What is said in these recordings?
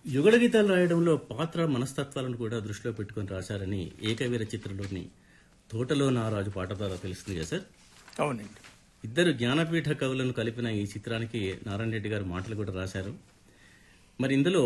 యుగళ గీతాలు రాయడంలో పాత్ర మనస్తత్వాలను కూడా దృష్టిలో పెట్టుకుని రాశారని ఏకవీర చిత్రంలోని తోటలో నారాజు పాట ద్వారా తెలుస్తుంది కదా సార్ అవునండి ఇద్దరు జ్ఞానపీఠ కవులను కలిపిన ఈ చిత్రానికి నారాయణ రెడ్డి గారు మాటలు కూడా రాశారు మరి ఇందులో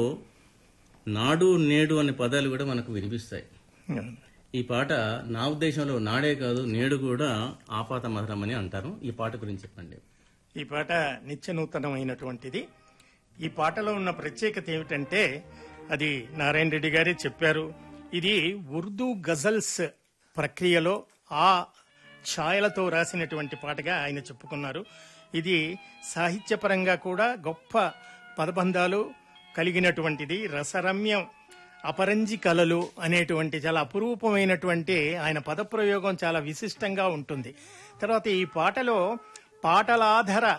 నాడు నేడు అనే పదాలు కూడా మనకు వినిపిస్తాయి అవును. ఈ పాట నా ఉద్దేశంలో నాడే కాదు నేడు కూడా ఆపాత మధురం అని అంటారు ఈ పాట గురించి చెప్పండి ఈ పాట నిత్య నూతనమైనటువంటిది ఈ పాటలో ఉన్న ప్రత్యేకత ఏమిటంటే అది నారాయణ రెడ్డి గారే చెప్పారు ఇది ఉర్దూ గజల్స్ ప్రక్రియలో ఆ ఛాయలతో రాసినటువంటి పాటగా ఆయన చెప్పుకున్నారు ఇది సాహిత్యపరంగా కూడా గొప్ప పదబంధాలు కలిగినటువంటిది రసరమ్యం అపరంజి కళలు అనేటువంటి చాలా అపురూపమైనటువంటి ఆయన పదప్రయోగం చాలా విశిష్టంగా ఉంటుంది తర్వాత ఈ పాటలో పాటలాధర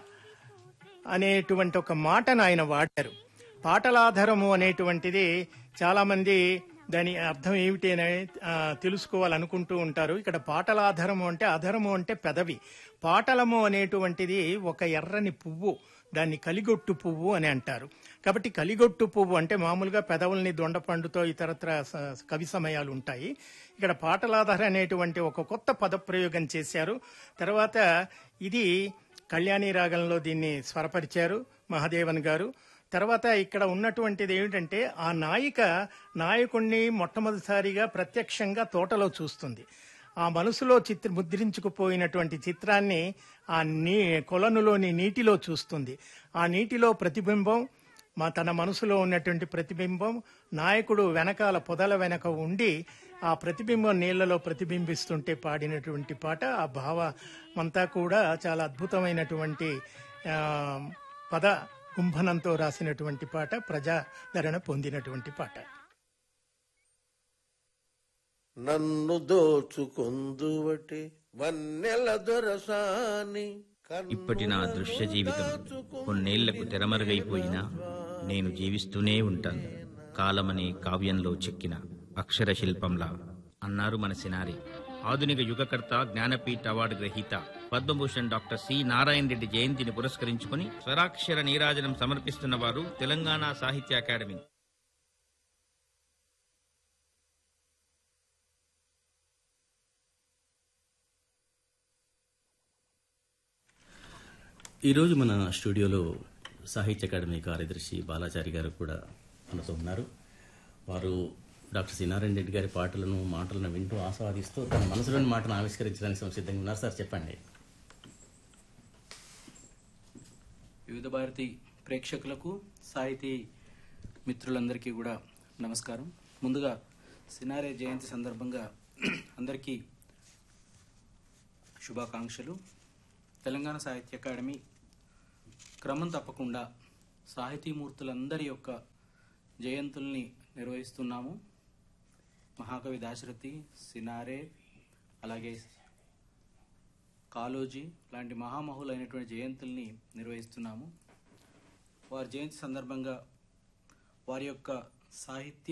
అనేటువంటి ఒక మాటను ఆయన వాడారు పాటలాధారము అనేటువంటిది చాలా మంది దాని అర్థం ఏమిటి అని ఆ, తెలుసుకోవాలనుకుంటూ ఉంటారు ఇక్కడ పాటలాధారము అంటే అధరము అంటే పెదవి పాటలము అనేటువంటిది ఒక ఎర్రని పువ్వు దాన్ని కలిగొట్టు పువ్వు అని అంటారు కాబట్టి కలిగొట్టు పువ్వు అంటే మామూలుగా పెదవుల్ని దొండపండుతో ఇతరత్ర స- కవి సమయాలు ఉంటాయి ఇక్కడ పాటలాధార అనేటువంటి ఒక కొత్త పదప్రయోగం చేశారు తర్వాత ఇది కళ్యాణి రాగంలో దీన్ని స్వరపరిచారు మహాదేవన్ గారు తర్వాత ఇక్కడ ఉన్నటువంటిది ఏమిటంటే ఆ నాయిక నాయకుణ్ణి మొట్టమొదటిసారిగా ప్రత్యక్షంగా తోటలో చూస్తుంది ఆ మనసులో చిత్ర ముద్రించుకుపోయినటువంటి చిత్రాన్ని ఆ నీ కొలనులోని నీటిలో చూస్తుంది ఆ నీటిలో ప్రతిబింబం మా తన మనసులో ఉన్నటువంటి ప్రతిబింబం నాయకుడు వెనకాల పొదల వెనక ఉండి ఆ ప్రతిబింబం నీళ్లలో ప్రతిబింబిస్తుంటే పాడినటువంటి పాట ఆ భావమంతా కూడా చాలా అద్భుతమైనటువంటి ఆ, పద కుంభనంతో రాసినటువంటి పాట ప్రజాదరణ పొందినటువంటి పాట నన్ను దోచుకొందువటి వన్నెల దొరసాని ఇప్పటి నా దృశ్య జీవితం కొన్నేళ్లకు తెరమరుగైపోయినా నేను జీవిస్తూనే ఉంటాను కాలమనే కావ్యంలో చెక్కిన అక్షర శిల్పంలా అన్నారు మన సినారి ఆధునిక యుగకర్త జ్ఞానపీఠ అవార్డు గ్రహీత పద్మభూషణ్ డాక్టర్ సి నారాయణ రెడ్డి జయంతిని పురస్కరించుకుని స్వరాక్షర నీరాజనం సమర్పిస్తున్న వారు తెలంగాణ సాహిత్య అకాడమీ ఈరోజు మన స్టూడియోలో సాహిత్య అకాడమీ కార్యదర్శి బాలాచారి గారు కూడా మనతో ఉన్నారు వారు డాక్టర్ సినారాయణ రెడ్డి గారి పాటలను మాటలను వింటూ ఆస్వాదిస్తూ తన మనసులోని మాటను ఆవిష్కరించడానికి సంసిద్ధంగా ఉన్నారు సార్ చెప్పండి వివిధ భారతి ప్రేక్షకులకు సాహితీ మిత్రులందరికీ కూడా నమస్కారం ముందుగా సినారే జయంతి సందర్భంగా అందరికీ శుభాకాంక్షలు తెలంగాణ సాహిత్య అకాడమీ క్రమం తప్పకుండా సాహితీమూర్తులందరి యొక్క జయంతుల్ని నిర్వహిస్తున్నాము మహాకవి దాశరథి సినారే అలాగే కాలోజీ లాంటి మహామహులైనటువంటి జయంతుల్ని నిర్వహిస్తున్నాము వారి జయంతి సందర్భంగా వారి యొక్క సాహిత్య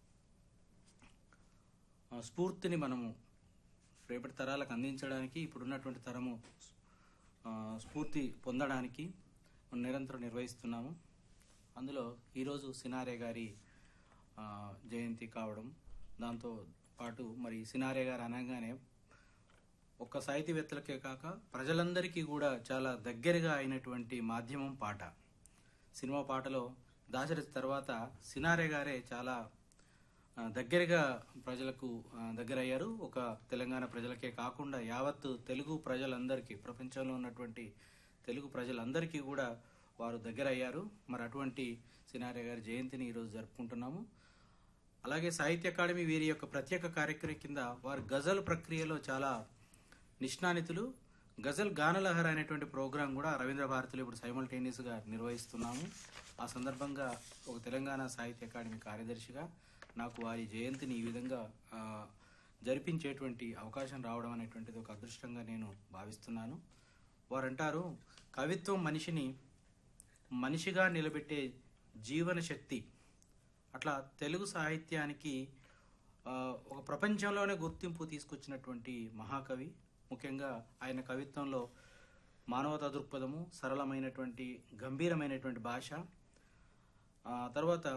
ఆ, స్ఫూర్తిని మనము రేపటి తరాలకు అందించడానికి ఇప్పుడున్నటువంటి తరము ఆ, స్ఫూర్తి పొందడానికి మనం నిరంతరం నిర్వహిస్తున్నాము అందులో ఈరోజు సినారే గారి ఆ, జయంతి కావడం దాంతో పాటు మరి సినారే గారు అనగానే ఒక్క సాహితీవేత్తలకే కాక ప్రజలందరికీ కూడా చాలా దగ్గరగా అయినటువంటి మాధ్యమం పాట సినిమా పాటలో దాశరథి తర్వాత సినారే గారే చాలా ఆ, దగ్గరగా ప్రజలకు ఆ, దగ్గరయ్యారు ఒక తెలంగాణ ప్రజలకే కాకుండా యావత్తు తెలుగు ప్రజలందరికీ ప్రపంచంలో ఉన్నటువంటి తెలుగు ప్రజలందరికీ కూడా వారు దగ్గరయ్యారు మరి అటువంటి సినారే గారి జయంతిని ఈరోజు జరుపుకుంటున్నాము అలాగే సాహిత్య అకాడమీ వీరి యొక్క ప్రత్యేక కార్యక్రమం కింద వారు గజల్ ప్రక్రియలో చాలా నిష్ణానితులు గజల్ గానలహర అనేటువంటి ప్రోగ్రాం కూడా రవీంద్ర భారతిలో ఇప్పుడు సైమల్టేనియస్ గా నిర్వహిస్తున్నాము ఆ సందర్భంగా ఒక తెలంగాణ సాహిత్య అకాడమీ కార్యదర్శిగా నాకు వారి జయంతిని ఈ విధంగా ఆ, జరిపించేటువంటి అవకాశం రావడం అనేటువంటిది ఒక అదృష్టంగా నేను భావిస్తున్నాను వారంటారు కవిత్వం మనిషిని మనిషిగా నిలబెట్టే జీవన శక్తి అట్లా తెలుగు సాహిత్యానికి ఆ, ఒక ప్రపంచంలోనే గుర్తింపు తీసుకొచ్చినటువంటి మహాకవి ముఖ్యంగా ఆయన కవిత్వంలో మానవతా దృక్పథము సరళమైనటువంటి గంభీరమైనటువంటి భాష ఆ తర్వాత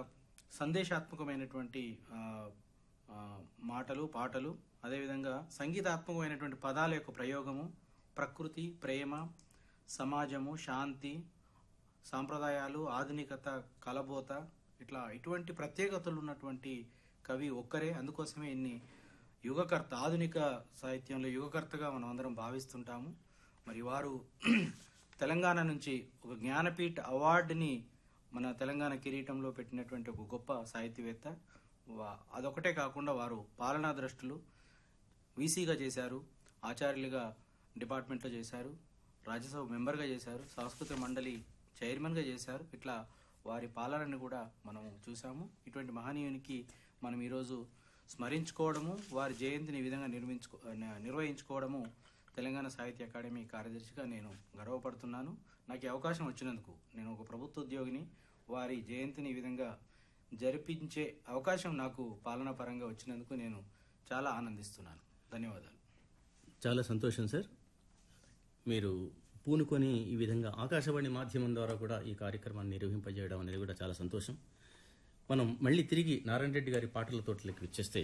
సందేశాత్మకమైనటువంటి ఆ, ఆ, మాటలు పాటలు అదేవిధంగా సంగీతాత్మకమైనటువంటి పదాల యొక్క ప్రయోగము ప్రకృతి ప్రేమ సమాజము శాంతి సాంప్రదాయాలు ఆధునికత కలబోత ఇట్లా ఇటువంటి ప్రత్యేకతలు ఉన్నటువంటి కవి ఒక్కరే అందుకోసమే ఇన్ని యుగకర్త ఆధునిక సాహిత్యంలో యుగకర్తగా మనం అందరం భావిస్తుంటాము మరి వారు తెలంగాణ నుంచి ఒక జ్ఞానపీఠ అవార్డుని మన తెలంగాణ కిరీటంలో పెట్టినటువంటి ఒక గొప్ప సాహితీవేత్త వా- అదొకటే కాకుండా వారు పాలనా ద్రష్టులు వీసీగా చేశారు ఆచార్యులుగా డిపార్ట్మెంట్లో చేశారు రాజ్యసభ మెంబర్గా చేశారు సాంస్కృతిక మండలి చైర్మన్గా చేశారు ఇట్లా వారి పాలనని కూడా మనం చూసాము ఇటువంటి మహనీయునికి మనం ఈరోజు స్మరించుకోవడము వారి జయంతిని ఈ విధంగా నిర్మించుకో న- నిర్వహించుకోవడము తెలంగాణ సాహిత్య అకాడమీ కార్యదర్శిగా నేను గర్వపడుతున్నాను నాకు ఈ అవకాశం వచ్చినందుకు నేను ఒక ప్రభుత్వ ఉద్యోగిని వారి జయంతిని ఈ విధంగా జరిపించే అవకాశం నాకు పాలనా పరంగా వచ్చినందుకు నేను చాలా ఆనందిస్తున్నాను ధన్యవాదాలు చాలా సంతోషం సార్ మీరు పూనుకొని ఈ విధంగా ఆకాశవాణి మాధ్యమం ద్వారా కూడా ఈ కార్యక్రమాన్ని నిర్వహింపజేయడం అనేది కూడా చాలా సంతోషం మనం మళ్ళీ తిరిగి నారాయణ రెడ్డి గారి పాటల తోటలోకి వచ్చేస్తే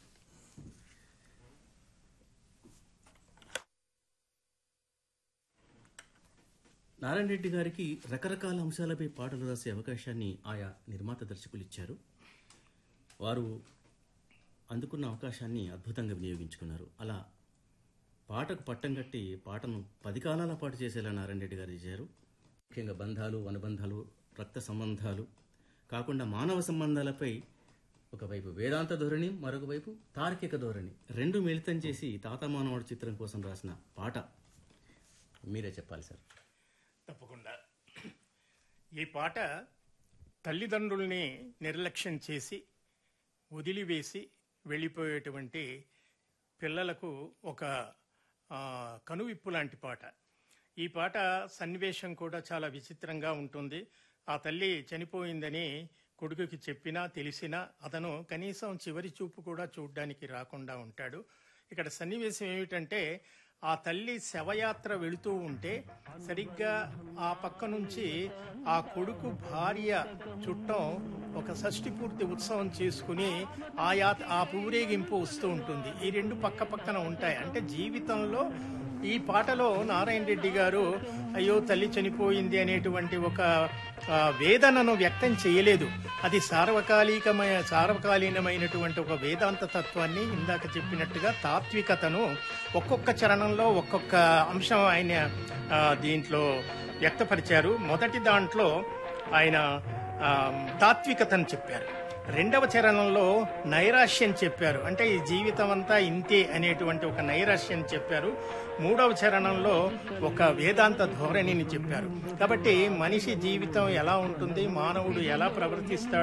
నారాయణ రెడ్డి గారికి రకరకాల అంశాలపై పాటలు రాసే అవకాశాన్ని ఆయా నిర్మాత దర్శకులు ఇచ్చారు వారు అందుకున్న అవకాశాన్ని అద్భుతంగా వినియోగించుకున్నారు అలా పాటకు పట్టం కట్టి పాటను పది కాలాల పాటు చేసేలా నారాయణ రెడ్డి గారు చేశారు ముఖ్యంగా బంధాలు అనుబంధాలు రక్త సంబంధాలు కాకుండా మానవ సంబంధాలపై ఒకవైపు వేదాంత ధోరణి మరొక వైపు తార్కిక ధోరణి రెండు మిళితం చేసి తాత మానవుడు చిత్రం కోసం రాసిన పాట మీరే చెప్పాలి సార్ తప్పకుండా ఈ పాట తల్లిదండ్రుల్ని నిర్లక్ష్యం చేసి వదిలివేసి వెళ్ళిపోయేటువంటి పిల్లలకు ఒక ఆ, కనువిప్పు లాంటి పాట ఈ పాట సన్నివేశం కూడా చాలా విచిత్రంగా ఉంటుంది ఆ తల్లి చనిపోయిందని కొడుకుకి చెప్పినా తెలిసినా అతను కనీసం చివరి చూపు కూడా చూడ్డానికి రాకుండా ఉంటాడు ఇక్కడ సన్నివేశం ఏమిటంటే ఆ తల్లి శవయాత్ర వెళుతూ ఉంటే సరిగ్గా ఆ పక్క నుంచి ఆ కొడుకు భార్య చుట్టం ఒక షష్ఠి పూర్తి ఉత్సవం చేసుకుని ఆ యా ఆ ఊరేగింపు వస్తూ ఉంటుంది ఈ రెండు పక్క పక్కన ఉంటాయి అంటే జీవితంలో ఈ పాటలో నారాయణ రెడ్డి గారు అయ్యో తల్లి చనిపోయింది అనేటువంటి ఒక ఆ, వేదనను వ్యక్తం చేయలేదు అది సార్వకాలికమైన సార్వకాలీనమైనటువంటి ఒక వేదాంత తత్వాన్ని ఇందాక చెప్పినట్టుగా తాత్వికతను ఒక్కొక్క చరణంలో ఒక్కొక్క అంశం ఆయన ఆ, దీంట్లో వ్యక్తపరిచారు మొదటి దాంట్లో ఆయన ఆ, తాత్వికతను చెప్పారు రెండవ చరణంలో నైరాశ్యం చెప్పారు అంటే ఈ జీవితం అంతా ఇంతే అనేటువంటి ఒక నైరాశ్యం చెప్పారు మూడవ చరణంలో ఒక వేదాంత ధోరణిని చెప్పారు కాబట్టి మనిషి జీవితం ఎలా ఉంటుంది మానవుడు ఎలా ప్రవర్తిస్తాడు